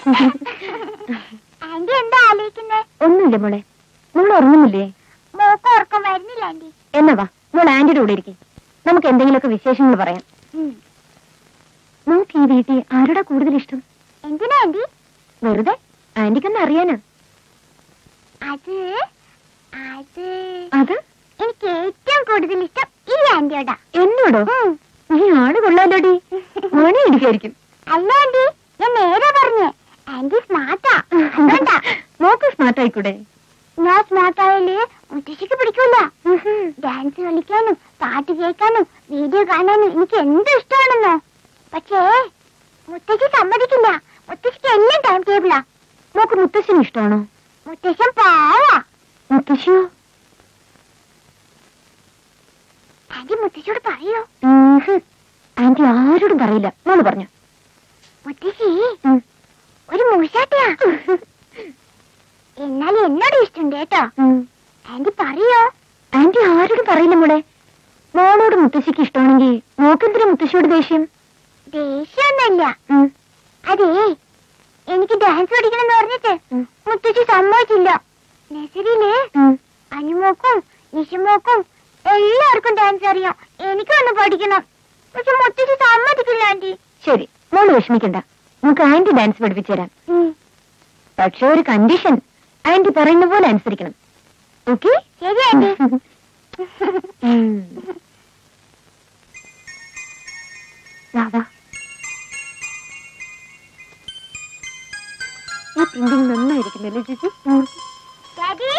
Anti എന്താ ആലോചിക്കുന്നേ ഒന്നുമില്ല മോളെ മോൾ ഉറങ്ങുന്നില്ലേ മോക്ക് ഉറക്കം വരുന്നില്ല ആന്റി എന്നാ വാ മോൾ ആന്റിയുടെ കൂടെ ഇരിക്കും നമുക്ക് എന്തെങ്കിലുമൊക്കെ വിശേഷങ്ങൾ പറയാം മോക്ക് ഈ വീട്ടിൽ ആരോടാ കൂടുതൽ ഇഷ്ടം എന്തിനാ ആന്റി വെറുതെ ആന്റിക്കൊന്ന് അറിയാനാ അത് അത് അത് എനിക്ക് ഏറ്റവും കൂടുതൽ ഇഷ്ടം ഈ ആന്റിയോടാ എന്നോടോ നീ ആട് കൊള്ളാലോടി മണി ഇടിക്കായിരിക്കും അല്ല ആന്റി ഞാൻ നേരെ പറഞ്ഞേ ആന്റി സ്മാർട്ടാ അതുകൊണ്ടാ മോക്ക് സ്മാർട്ട് ആയിക്കൂടെ ഞാൻ സ്മാർട്ട് ആയാല് മുത്തശ്ശിക്ക് പിടിക്കൂല ഡാൻസ് കളിക്കാനും പാട്ട് കേൾക്കാനും വീഡിയോ കാണാനും എനിക്ക് എന്ത് ഇഷ്ടമാണെന്നോ പക്ഷേ മുത്തശ്ശി സമ്മതിക്കില്ല മുത്തശ്ശിക്ക് എല്ലാം ടൈം ടേബിളാ മോക്ക് മുത്തശ്ശന് ഇഷ്ടമാണോ മുത്തശ്ശൻ പാവാ മുത്തശ്ശിയോ ആന്റി മുത്തശ്ശിയോട് പറയോ ഉംഹും. ആന്റി ആരോടും പറയില്ല മോള് പറഞ്ഞു മുത്തശ്ശി ഒരു മൂശാട്ടിയാ എന്നാൽ എന്നോട് ഇഷ്ടമുണ്ട് കേട്ടോ ആന്റി പറയോ ആന്റി ആരോടും പറയില്ല മോളെ മോളോട് മുത്തശ്ശിക്ക് ഇഷ്ടമാണെങ്കിൽ മോക്കെന്തിനാ മുത്തശ്ശിയോട് ദേഷ്യം ദേഷ്യമൊന്നുമില്ല ഉം. അതേ എനിക്ക് ഡാൻസ് പഠിക്കണം എന്ന് പറഞ്ഞിട്ട് ഉം. മുത്തശ്ശി സമ്മതിച്ചില്ല നഴ്സറിയില് ഉം. അനുമോക്കും നിഷമോക്കും എല്ലാവർക്കും ഡാൻസ് അറിയാം എനിക്കൊന്ന് പഠിക്കണം പക്ഷെ മുത്തശ്ശി സമ്മതിക്കില്ല ആന്റി ശരി മോള് വിഷമിക്കണ്ട നമുക്ക് ആന്റി ഡാൻസ് പഠിപ്പിച്ചു തരാം പക്ഷെ ഒരു കണ്ടീഷൻ ആന്റി പറയുന്ന പോലെ അനുസരിക്കണം ഓക്കെ ശരി ആന്റി ഈ പ്രിന്റിംഗ് നന്നായിരിക്കുന്നല്ലേ ചേച്ചി ഡാഡി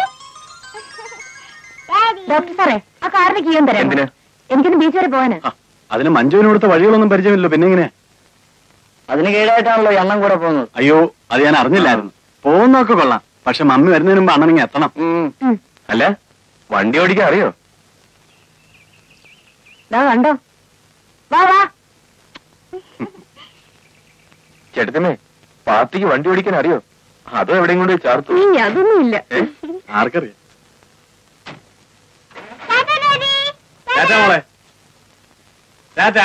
ഡാഡി ഡോക്ടർ സാറേ ആ കാറിന് കീയം തരാം എന്തിന്? എനിക്കൊന്ന് ബീച്ച് വരെ പോവാനാ ആ, അതിന് മഞ്ജുവിന് കൊടുത്ത വഴികളൊന്നും പരിചയമില്ലല്ലോ പിന്നെ എങ്ങനെ അതിന് കീഴായിട്ടാണല്ലോ എണ്ണം കൂടെ പോകുന്നത് അയ്യോ അത് ഞാൻ അറിഞ്ഞില്ലായിരുന്നു പോകുന്നൊക്കെ കൊള്ളാം പക്ഷെ മമ്മി വരുന്നതിന് മുമ്പ് അണ്ണനിങ്ങ് എത്തണം ഉം. അല്ല വണ്ടി ഓടിക്കാൻ അറിയോ ദാ കണ്ടോ വാ വാ ചേട്ടത്തിനെ പാർട്ടിക്ക് വണ്ടി ഓടിക്കാൻ അറിയോ അതോ എവിടെയും കൊണ്ട് ചേർത്തു നീ അതൊന്നുമില്ല ആർക്കറിയാം ടാറ്റാ ഡാഡി ടാറ്റാ മോളെ ടാറ്റാ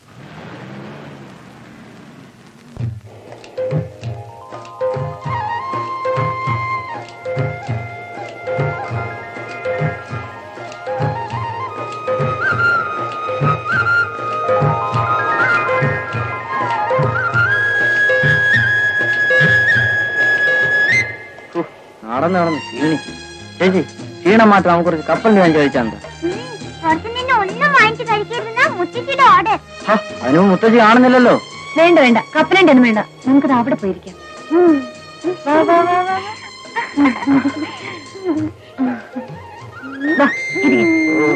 നടന്ന് നടന്ന് ക്ഷീണിച്ചു ചേച്ചി ക്ഷീണം മാറ്റം നമുക്ക് കുറച്ച് കപ്പലിന് ഞാൻ ചോദിച്ചാൽ പുറത്തു നിന്ന് ഒന്നും വാങ്ങിച്ചു കഴിക്കരുതെന്നാ മുത്തശ്ശിയുടെ ഓർഡർ അതിന് മുത്തച്ഛി കാണുന്നില്ലല്ലോ വേണ്ട വേണ്ട കപ്പലന്റെ ഒന്നും വേണ്ട നമുക്കത് അവിടെ പോയിരിക്കാം വാ, വാ, വാ, വാ, വാ. വാ, ഇരിക്ക്.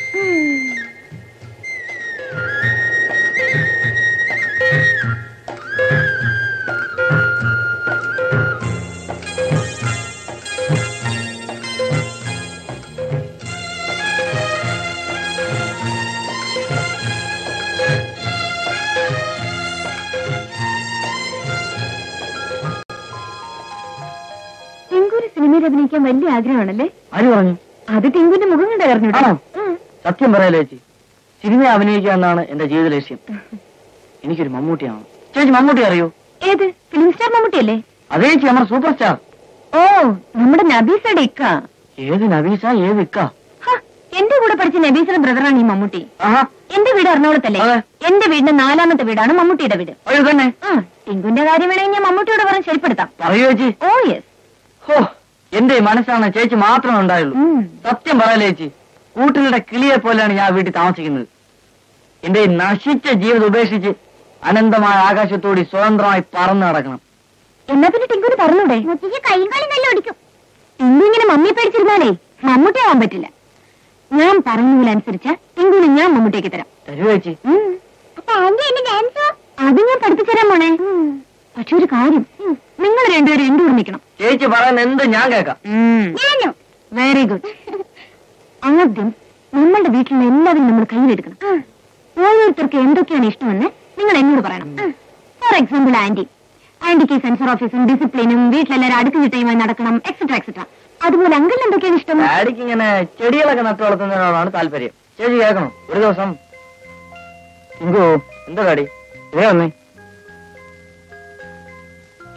ടിങ്കൂര് സിനിമയിൽ അഭിനയിക്കാൻ വലിയ ആഗ്രഹമാണല്ലേ ആര് പറഞ്ഞു അത് ടിങ്കുന്റെ മുഖം കണ്ട് ആണോ? അറിഞ്ഞു സത്യം പറയാലോ ചേച്ചി സിനിമ അഭിനയിക്കുക എന്നാണ് എന്റെ ജീവിത ലക്ഷ്യം എനിക്കൊരു മമ്മൂട്ടിയാണ് ചേച്ചി മമ്മൂട്ടി അറിയോ ഏത് ഫിലിം സ്റ്റാർ മമ്മൂട്ടിയല്ലേ അതേ ചേച്ചി നമ്മുടെ സൂപ്പർ സ്റ്റാർ ഓ നമ്മുടെ നബീസയുടെ ഇക്ക ഏത് നവീസ ഏത് ഇക്ക ഹ, എന്റെ കൂടെ പഠിച്ച നബീസയുടെ ബ്രദറാണ് ഈ മമ്മൂട്ടി ആഹാ എന്റെ വീട് എറണാകുളത്തല്ലേ അതെ. എന്റെ വീടിന്റെ നാലാമത്തെ വീടാണ് മമ്മൂട്ടിയുടെ വീട് അയ്യോ തന്നെ ആ ടിങ്കുന്റെ കാര്യം വേണമെങ്കിൽ ഞാൻ മമ്മൂട്ടിയോട് പറഞ്ഞ് ശരിപ്പെടുത്താം പറയൂ ചേച്ചി ഓ യെസ് ഹോ എന്റെ ഈ മനസ്സാണ് ചേച്ചി മാത്രമേ ഉണ്ടായുള്ളൂ സത്യം പറയാലേ ചേച്ചി കൂട്ടിലുടെ കിളിയെ പോലെയാണ് ഞാൻ വീട്ടിൽ താമസിക്കുന്നത് എന്റെ ഈ നശിച്ച ജീവിതം ഉപേക്ഷിച്ച് അനന്തമായ ആകാശത്തോടി സ്വതന്ത്രമായി പറന്നു നടക്കണം എന്നാ പിന്നെ ടിങ്കുന് പറഞ്ഞൂടെ മുത്തശ്ശി കൈയും കാലും നല്ല ഓടിക്കും ടിങ്കു ഇങ്ങനെ മമ്മിയെ പേടിച്ചിരുന്നാലേ മമ്മൂട്ടി ആവാൻ പറ്റില്ല ഞാൻ പറയുന്നതിൽ അനുസരിച്ച ടിങ്കുവിന് ഞാൻ മമ്മൂട്ടിയൊക്കെ തരാം തരൂ ചേച്ചി ഉം. അപ്പൊ ആന്റി എന്റെ ഡാൻസോ അത് ഞാൻ പഠിപ്പിച്ചു തരാം മോനെ പക്ഷെ ഒരു കാര്യം നിങ്ങൾ രണ്ടുപേരും എന്റെ കൂടെ നിൽക്കണം ചേച്ചി പറയുന്ന എന്ത് ഞാൻ കേൾക്കാം ഞാനും വെരി ഗുഡ് ആദ്യം നമ്മളുടെ വീട്ടിലുള്ള എല്ലാവരും നമ്മൾ കയ്യിലെടുക്കണം ഓരോരുത്തർക്ക് എന്തൊക്കെയാണ് ഇഷ്ടമെന്ന് നിങ്ങൾ എന്നോട് പറയണം ഫോർ എക്സാമ്പിൾ ആന്റി ആന്റിക്ക് സെൻസർ ഓഫീസും ഡിസിപ്ലിനും വീട്ടിലെല്ലാവരും അടുക്ക് ചിട്ടയുമായി നടക്കണം എക്സെട്ര എക്സെട്ര അതുപോലെ അങ്കിളിന് എന്തൊക്കെയാണ് ഇഷ്ടം ഡാഡിക്ക് ഇങ്ങനെ ചെടികളൊക്കെ നട്ടു വളർത്തുന്നതിനോടാണ് താല്പര്യം ചേച്ചി കേൾക്കണം ഒരു ദിവസം ഇങ്കോ എന്താ ഡാഡി ഇതേ വന്നേ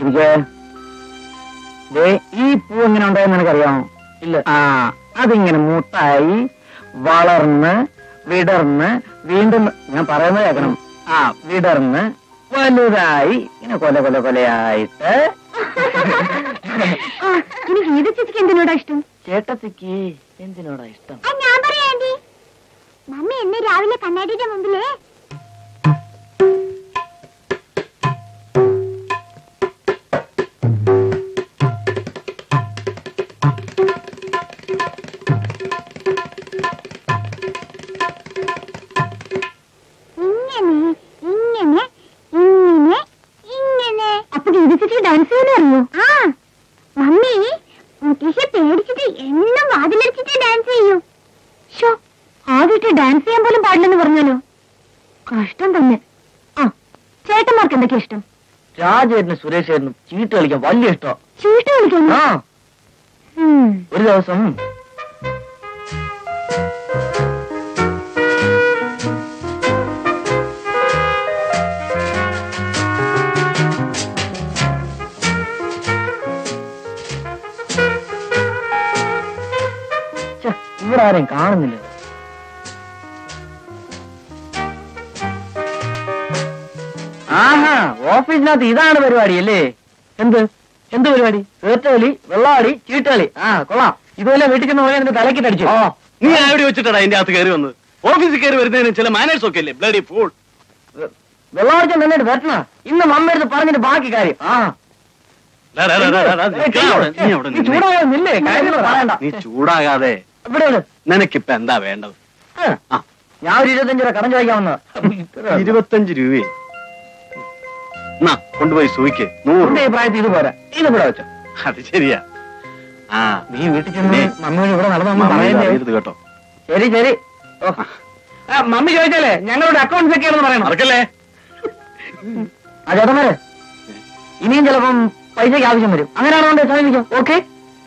ഇരിക്കെ. ദേ, ഈ പൂ എങ്ങനെ ഉണ്ടായെന്ന് നിനക്കറിയാമോ ഇല്ല ആ അതിങ്ങനെ മുട്ടായി വളർന്ന് വിടർന്ന് വീണ്ടും ഞാൻ പറയുന്നത് കേൾക്കണം ആ വിടർന്ന് വലുതായി ഇങ്ങനെ കൊല കൊല കൊലയായിട്ട് ആ, ഇനി ഗീത ചേച്ചിക്ക് എന്തിനോടാ ഇഷ്ടം ചേട്ടത്തിക്ക് എന്തിനോടാ ഇഷ്ടം ആ, ഞാൻ പറയാം ആന്റി മമ്മി ഇന്ന് രാവിലെ കണ്ണാടിയുടെ മുമ്പില് ഇങ്ങനെ ഇങ്ങനെ ഇങ്ങനെ ഇങ്ങനെ അപ്പൊ ഗീത ചേച്ചി ഡാൻസ് ചെയ്യാൻ അറിയോ ആ മമ്മി മുത്തശ്ശെ പേടിച്ചിട്ട് എന്നും വാതിലടിച്ചിട്ട് ഡാൻസ് ചെയ്യൂ ഷോ ആദ്യമായിട്ട് ഡാൻസ് ചെയ്യാൻ പോലും പാടില്ലെന്ന് പറഞ്ഞല്ലോ കഷ്ടം തന്നെ ആ ചേട്ടന്മാർക്ക് എന്തൊക്കെയാ ഇഷ്ടം രാജേട്ടനും സുരേഷേട്ടനും ചീട്ട് കളിക്കാൻ വലിയ ഇഷ്ടം ചീട്ട് കളിക്കാൻ ആ ഒരു ദിവസം ഛെ, ഇവിടെ ആരെയും കാണുന്നില്ല ആഹാ ഓഫീസിനകത്ത് ഇതാണ് പരിപാടി അല്ലേ എന്ത് എന്ത് പരിപാടി തീർച്ചകളി വെള്ളാടി ചീട്ടുകളി ആ കൊള്ളാം ഇതുപോലെ വീട്ടിൽ ചെന്ന് പോയാൽ നിന്റെ തലക്കിട്ട് അടിച്ചു ഓ നീ എവിടെ വെച്ചിട്ടാ അതിന്റെ അകത്ത് കയറി വന്നത് ഓഫീസിൽ കയറി വരുന്നതിന് ചില മാനേഴ്സ് ഒക്കെ അല്ലേ ബ്ലഡി ഫൂൾ വെള്ളാടിച്ചൻ നന്നായിട്ട് വരണ ഇന്ന് മമ്മ എടുത്ത് പറഞ്ഞിട്ട് ബാക്കി കാര്യം ആ നീ ചൂടാകാതെ നില്ലേ കാര്യങ്ങൾ പറയണ്ട നീ ചൂടാകാതെ ഇവിടെ വരൂ. നിനക്കിപ്പ എന്താ വേണ്ടത് ആ. ആ. ഞാൻ ഒരു ഇരുപത്തഞ്ച് രൂപ കടം ചോദിക്കാൻ വന്നതാ ഇരുപത്തഞ്ച് രൂപയെ എന്നാ കൊണ്ടുപോയി സൂയിക്ക് നൂറ് എന്റെ ഈ പ്രായത്തിൽ ഇത് പോരാ ഇത് ഇവിടെ വെച്ചോ അത് ശരിയാ ആ നീ വീട്ടിൽ ചെന്ന് മമ്മിയോട് ഇവിടെ നടന്നു മമ്മി പറയുന്നേ അറിയരുത് കേട്ടോ ശരി ശരി ഓ. ആ, മമ്മി ചോദിച്ചാലേ ഞങ്ങളുടെ അക്കൗണ്ട്സ് ഒക്കെയാണെന്ന് പറയണം മറക്കല്ലേ ആ ചേട്ടന്മാരെ ഇനിയും ചിലപ്പം പൈസയ്ക്ക് ആവശ്യം വരും അങ്ങനെയാണോ സമീപിക്കാം ഓക്കെ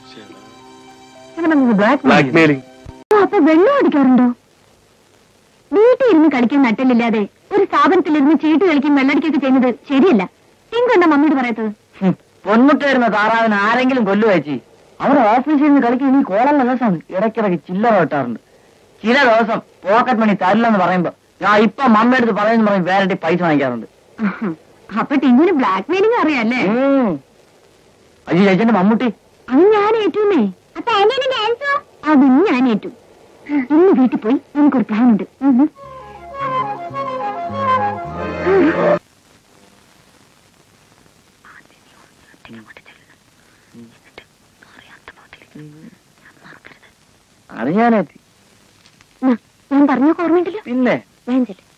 ബ്ലാക്ക് മെയിലിംഗ് അപ്പൊ വെള്ളം അടിക്കാറുണ്ടോ വീട്ടിൽ ഇരുന്ന് കളിക്കാൻ നട്ടലില്ലാതെ ഒരു സ്ഥാപനത്തിലിരുന്ന് ചീട്ട് കളിക്കും വെള്ളടിക്കൊക്കെ ചെയ്യുന്നത് ശരിയല്ല എന്താ മമ്മിയോട് പറയാത്തത് പൊന്മുട്ട വരുന്ന താറാവിന് ആരെങ്കിലും കൊല്ലു വെച്ചി അവരുടെ ഓഫീസിൽ നിന്ന് കളിക്കാൻ ഈ കോളം ദിവസമാണ് ഇടയ്ക്കിടയ്ക്ക് ചില്ലറ വെട്ടാറുണ്ട് ചില ദിവസം പോക്കറ്റ് മണി തരില്ലെന്ന് പറയുമ്പോ ഞാൻ ഇപ്പൊ മമ്മയുടെ അടുത്ത് പറയുന്നു പറയും വേറെ പൈസ വാങ്ങിക്കാറുണ്ട് ആഹാ. അപ്പൊ ടിന്നുവിന് ബ്ലാക്ക് മെയിലിംഗ് അറിയാല്ലേ ഉം. അയ്യോ ചേച്ചന്റെ മമ്മൂട്ടി അത് ഞാൻ ഏറ്റുന്നേ അപ്പൊ ആന്റിയുടെ ഡാൻസോ അതും ഞാൻ ഏറ്റു ഇന്ന് വീട്ടിൽ പോയി നമുക്കൊരു പ്ലാൻ ഉണ്ട് ഉം. അത് ഞാനെത്തി നാ, ഞാൻ പറഞ്ഞൊക്കെ ഓർമ്മയുണ്ടല്ലോ പിന്നെ ഞാൻ ചെല്ലും